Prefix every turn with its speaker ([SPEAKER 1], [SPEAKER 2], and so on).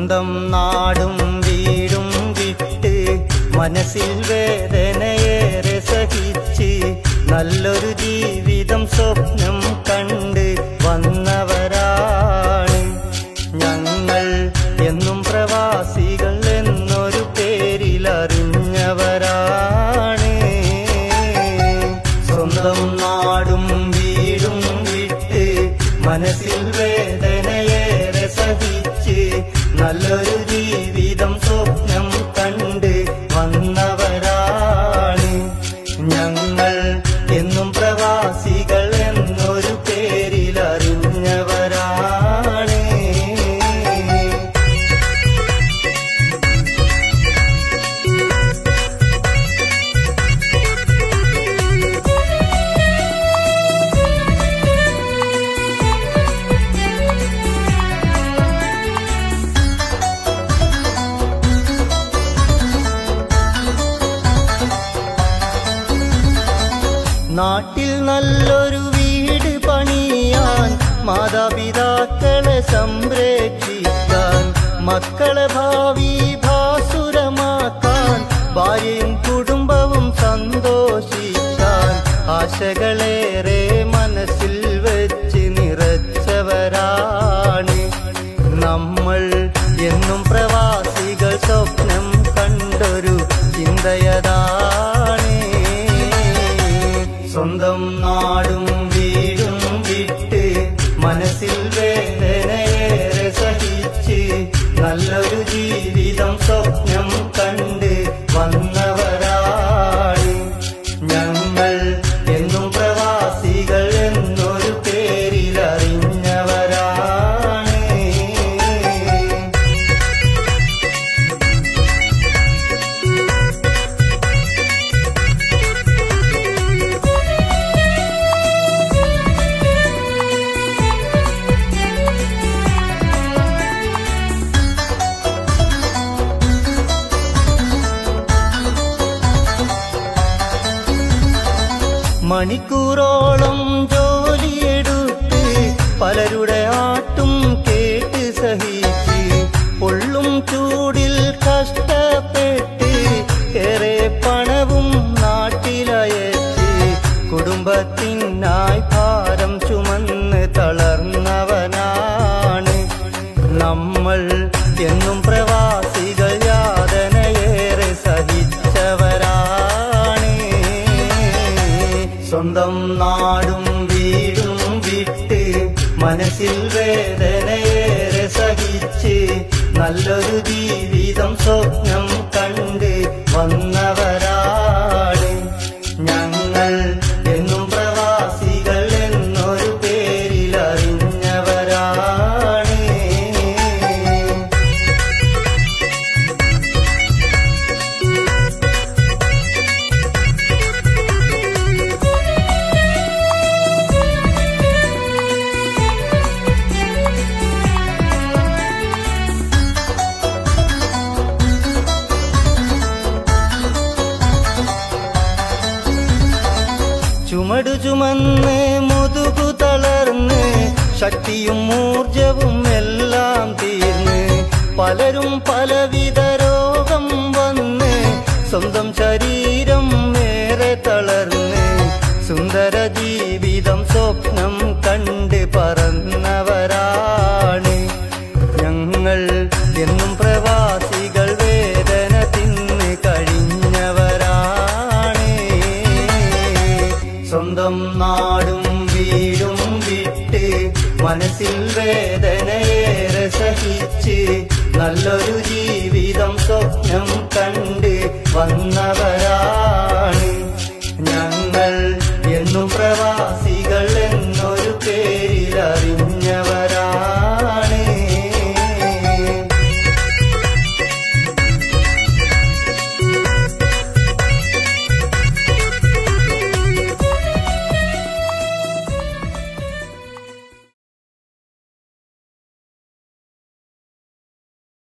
[SPEAKER 1] സ്വന്തം നാടും വീടും വിട്ട് മനസ്സിൽ വേദനയേറെ സഹിച്ച് നല്ലൊരു ജീവിതം സ്വപ്നം കണ്ട് വന്നവരാണ് ഞങ്ങൾ എന്നും പ്രവാസികൾ എന്നൊരു പേരിൽ അറിഞ്ഞവരാണ് സ്വന്തം നാടും വീടും വിട്ട് മനസ്സിൽ വേദനയേറെ സഹിച്ച് നല്ലൊരു ജീവിതം സ്വപ്നം കണ്ട് വന്നവരാണ് ഞങ്ങൾ എന്നും പ്രവാസികൾ എന്നൊരു പേരിൽ അറിഞ്ഞവരാണ് നാട്ടിൽ നല്ലൊരു വീട് പണിയാൻ മാതാപിതാക്കളെ സംരക്ഷിക്കാൻ മക്കളെ ഭാവി ഭാസുരമാക്കാൻ ഭാര്യയും കുടുംബവും സന്തോഷിക്കാൻ ആശകളേറെ മനസ്സിൽ വെച്ച് നിറച്ചവരാണ് നമ്മൾ എന്നും പ്രവാസികൾ സ്വപ്നം കണ്ടൊരു ചിന്തയതാണ് സ്വന്തം നാടും വീടും വിട്ട് മനസ്സിൽ വേദനയേറെ സഹിച്ച് നല്ലൊരു ജീവിതം സ്വപ്നം കണ്ട് വന്നവരാണ് ഞങ്ങൾ എന്നും പ്രവാസികൾ എന്നൊരു പേരിൽ അറിഞ്ഞവരാണ് മണിക്കൂറോളം ജോലിയെടുത്ത് പലരുടെ ആട്ടും കേട്ട് സഹിച്ച് പൊള്ളും ചൂടിൽ കഷ്ടപ്പെട്ട് ഏറെ പണവും നാട്ടിലയച്ച് കുടുംബത്തിനായി ഭാരം ചുമന്ന് തളർന്നവനാണ് നമ്മൾ എന്നും പ്രവാസികൾ യാതനയേറെ സഹിച്ചവരാണ് സ്വന്തം നാടും വീടും വിട്ട് മനസ്സിൽ വേദനയേറെ സഹിച്ച് നല്ലൊരു ജീവിതം സ്വപ്നം കണ്ട് വന്നവരാണ് ഞങ്ങൾ എന്നും പ്രവാസികൾ എന്നൊരു പേരിൽ അറിഞ്ഞവരാണ് ചുമടു ചുമന്ന് മുതുകു തളർന്ന് ശക്തിയും ഊർജവും എല്ലാം തീർന്ന് പലരും പലവിധ രോഗം വന്ന് സ്വന്തം ശരീരം ഏറെ തളർന്ന് സുന്ദര ജീവിതം സ്വപ്നം കണ്ട് പറന്നവരാണ് ഞങ്ങൾ എന്നും പ്രവാസികൾ വേദന തിന്ന് കഴിഞ്ഞവരാണ് സ്വന്തം നാടും വീടും വിട്ട് മനസ്സിൽ വേദനയേറെ സഹിച്ച് നല്ലൊരു ജീവിതം സ്വപ്നം കണ്ട് വന്നവരാണ് ഞങ്ങൾ എന്നും പ്രവാസികൾ എന്നൊരു പേരിൽ അറിഞ്ഞ